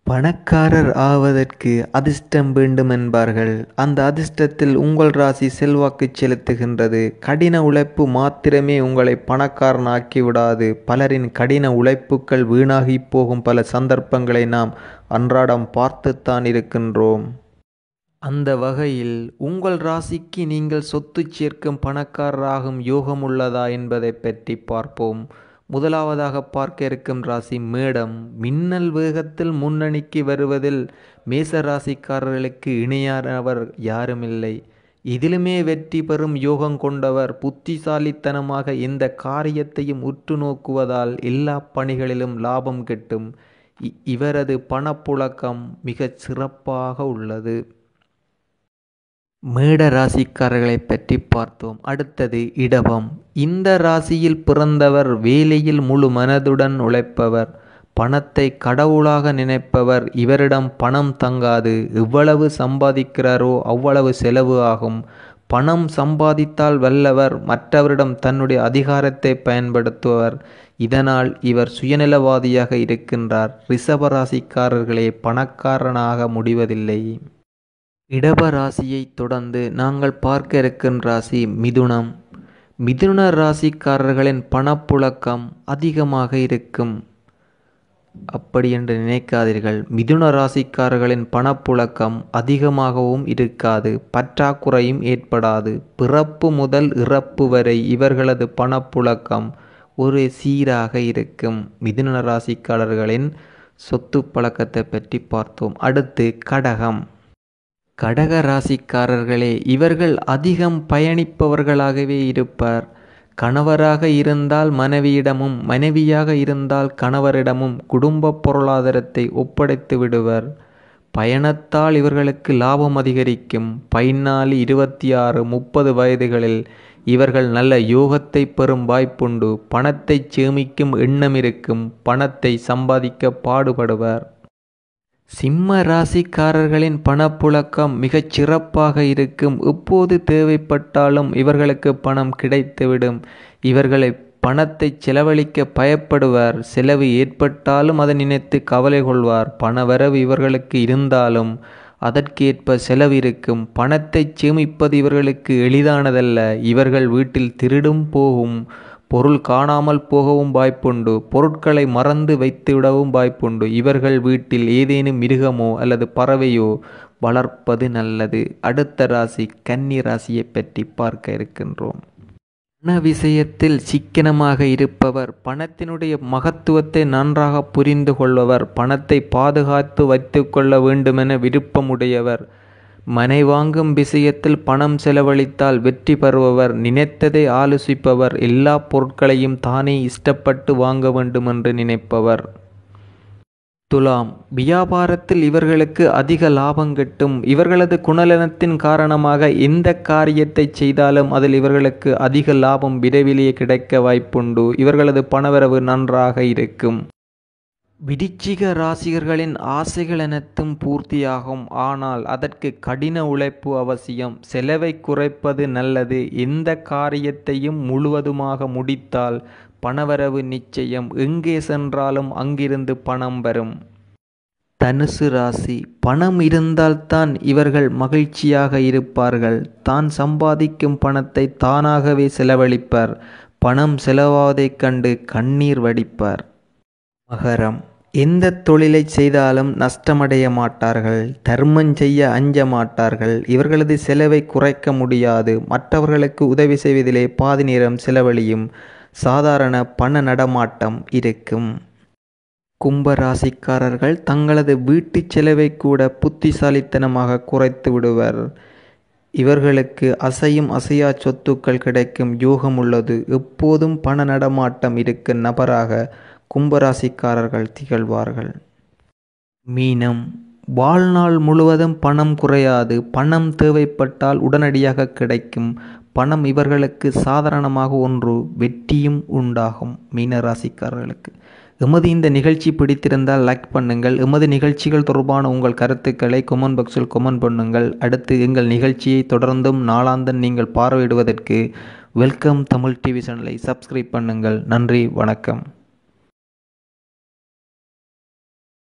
பணக்காரர் ஆவதற்கு அதிர்ஷ்டம் வேண்டும் என்பார்கள் அந்த அதிர்ஷ்டத்தில் உங்கள் ராசி செல்வாக்கு செலுத்துகின்றது கடின உழைப்பு மாத்திரமே உங்களை பணக்காரன் ஆக்கிவிடாது பலரின் கடின உழைப்புக்கள் வீணாகி போகும் பல சந்தர்ப்பங்களை நாம் அன்றாடம் பார்த்துத்தான் இருக்கின்றோம் அந்த வகையில் உங்கள் ராசிக்கு நீங்கள் சொத்து சேர்க்கும் பணக்காரராகும் யோகம் உள்ளதா என்பதை பற்றி பார்ப்போம் முதலாவதாக பார்க்க இருக்கும் ராசி மேடம் மின்னல் வேகத்தில் முன்னணிக்கு வருவதில் மேச ராசிக்காரர்களுக்கு இணையானவர் யாருமில்லை இதிலுமே வெற்றி பெறும் யோகம் கொண்டவர் புத்திசாலித்தனமாக எந்த காரியத்தையும் உற்று நோக்குவதால் எல்லா பணிகளிலும் லாபம் கிட்டும் இவரது பணப்புழக்கம் மிகச் சிறப்பாக உள்ளது மேட ராசிக்காரர்களை பற்றி பார்த்தோம் அடுத்தது இடபம் இந்த ராசியில் பிறந்தவர் வேலையில் முழு மனதுடன் உழைப்பவர் பணத்தை கடவுளாக நினைப்பவர் இவரிடம் பணம் தங்காது எவ்வளவு சம்பாதிக்கிறாரோ அவ்வளவு செலவு ஆகும் பணம் சம்பாதித்தால் வல்லவர் மற்றவரிடம் தன்னுடைய அதிகாரத்தை பயன்படுத்துவர் இதனால் இவர் சுயநலவாதியாக இருக்கின்றார் ரிஷபராசிக்காரர்களே பணக்காரனாக முடிவதில்லை இடப ராசியை தொடர்ந்து நாங்கள் பார்க்க இருக்கும் ராசி மிதுனம் மிதுன ராசிக்காரர்களின் பணப்புழக்கம் அதிகமாக இருக்கும் அப்படி என்று நினைக்காதீர்கள் மிதுன ராசிக்காரர்களின் பணப்புழக்கம் அதிகமாகவும் இருக்காது பற்றாக்குறையும் ஏற்படாது பிறப்பு முதல் இறப்பு வரை இவர்களது பணப்புழக்கம் ஒரு சீராக இருக்கும் மிதுன ராசிக்காரர்களின் சொத்து பழக்கத்தை பற்றி பார்த்தோம் அடுத்து கடகம் கடக ராசிக்காரர்களே இவர்கள் அதிகம் பயணிப்பவர்களாகவே இருப்பார் கணவராக இருந்தால் மனைவியிடமும் மனைவியாக இருந்தால் கணவரிடமும் குடும்ப பொருளாதாரத்தை ஒப்படைத்து விடுவர் பயணத்தால் இவர்களுக்கு லாபம் அதிகரிக்கும் பயனாளி இருபத்தி ஆறு முப்பது வயதுகளில் இவர்கள் நல்ல யோகத்தை பெறும் வாய்ப்புண்டு பணத்தை சேமிக்கும் எண்ணம் இருக்கும் பணத்தை சம்பாதிக்க பாடுபடுவர் சிம்ம ராசிக்காரர்களின் பணப்புழக்கம் மிகச் சிறப்பாக இருக்கும் எப்போது தேவைப்பட்டாலும் இவர்களுக்கு பணம் கிடைத்துவிடும் இவர்களை பணத்தை செலவழிக்க பயப்படுவார் செலவு ஏற்பட்டாலும் அதை நினைத்து கவலை கொள்வார் பணவரவு இவர்களுக்கு இருந்தாலும் அதற்கேற்ப செலவு இருக்கும் பணத்தை சேமிப்பது இவர்களுக்கு எளிதானதல்ல இவர்கள் வீட்டில் திருடும் போகும் பொருள் காணாமல் போகவும் வாய்ப்புண்டு பொருட்களை மறந்து வைத்துவிடவும் வாய்ப்புண்டு இவர்கள் வீட்டில் ஏதேனும் மிருகமோ அல்லது பறவையோ வளர்ப்பது நல்லது அடுத்த ராசி கன்னி ராசியை பற்றி பார்க்க இருக்கின்றோம் பண விஷயத்தில் சிக்கனமாக இருப்பவர் பணத்தினுடைய மகத்துவத்தை நன்றாக புரிந்து கொள்பவர் பணத்தை பாதுகாத்து வைத்து கொள்ள வேண்டுமென விருப்பமுடையவர் மனை வாங்கும் விஷயத்தில் பணம் செலவழித்தால் வெற்றி பெறுபவர் நினைத்ததை ஆலோசிப்பவர் எல்லா பொருட்களையும் தானே இஷ்டப்பட்டு வாங்க வேண்டும் என்று நினைப்பவர் துலாம் வியாபாரத்தில் இவர்களுக்கு அதிக லாபம் கிட்டும் இவர்களது குணநலத்தின் காரணமாக எந்த காரியத்தை செய்தாலும் அதில் இவர்களுக்கு அதிக லாபம் விரைவிலேயே கிடைக்க வாய்ப்புண்டு இவர்களது பணவரவு நன்றாக இருக்கும் விருச்சிக ராசிகர்களின் ஆசைகள் அனைத்தும் பூர்த்தியாகும் ஆனால் அதற்கு கடின உழைப்பு அவசியம் செலவை குறைப்பது நல்லது எந்த காரியத்தையும் முழுவதுமாக முடித்தால் பணவரவு நிச்சயம் எங்கே சென்றாலும் அங்கிருந்து பணம் வரும் தனுசு ராசி பணம் இருந்தால்தான் இவர்கள் மகிழ்ச்சியாக இருப்பார்கள் தான் சம்பாதிக்கும் பணத்தை தானாகவே செலவழிப்பார் பணம் செலவாவதைக் கண்டு கண்ணீர் வடிப்பார் மகரம் எந்த தொழிலை செய்தாலும் நஷ்டமடைய மாட்டார்கள் தர்மம் செய்ய அஞ்ச மாட்டார்கள் இவர்களது செலவை குறைக்க முடியாது மற்றவர்களுக்கு உதவி செய்வதிலே பாதி நேரம் செலவழியும் சாதாரண பண நடமாட்டம் இருக்கும் கும்பராசிக்காரர்கள் தங்களது வீட்டு செலவை கூட புத்திசாலித்தனமாக குறைத்து விடுவர் இவர்களுக்கு அசையும் அசையா சொத்துக்கள் கிடைக்கும் யோகம் உள்ளது எப்போதும் பண நடமாட்டம் இருக்கும் நபராக கும்பராசிக்காரர்கள் திகழ்வார்கள் மீனம் வாழ்நாள் முழுவதும் பணம் குறையாது பணம் தேவைப்பட்டால் உடனடியாக கிடைக்கும் பணம் இவர்களுக்கு சாதாரணமாக ஒன்று வெற்றியும் உண்டாகும் மீன ராசிக்காரர்களுக்கு எமது இந்த நிகழ்ச்சி பிடித்திருந்தால் லைக் பண்ணுங்கள் எமது நிகழ்ச்சிகள் தொடர்பான உங்கள் கருத்துக்களை கொமெண்ட் பாக்ஸில் கொமெண்ட் பண்ணுங்கள் அடுத்து எங்கள் நிகழ்ச்சியை தொடர்ந்தும் நாளாந்தன் நீங்கள் பார்வையிடுவதற்கு வெல்கம் தமிழ் டிவி சேனலை சப்ஸ்கிரைப் பண்ணுங்கள் நன்றி வணக்கம்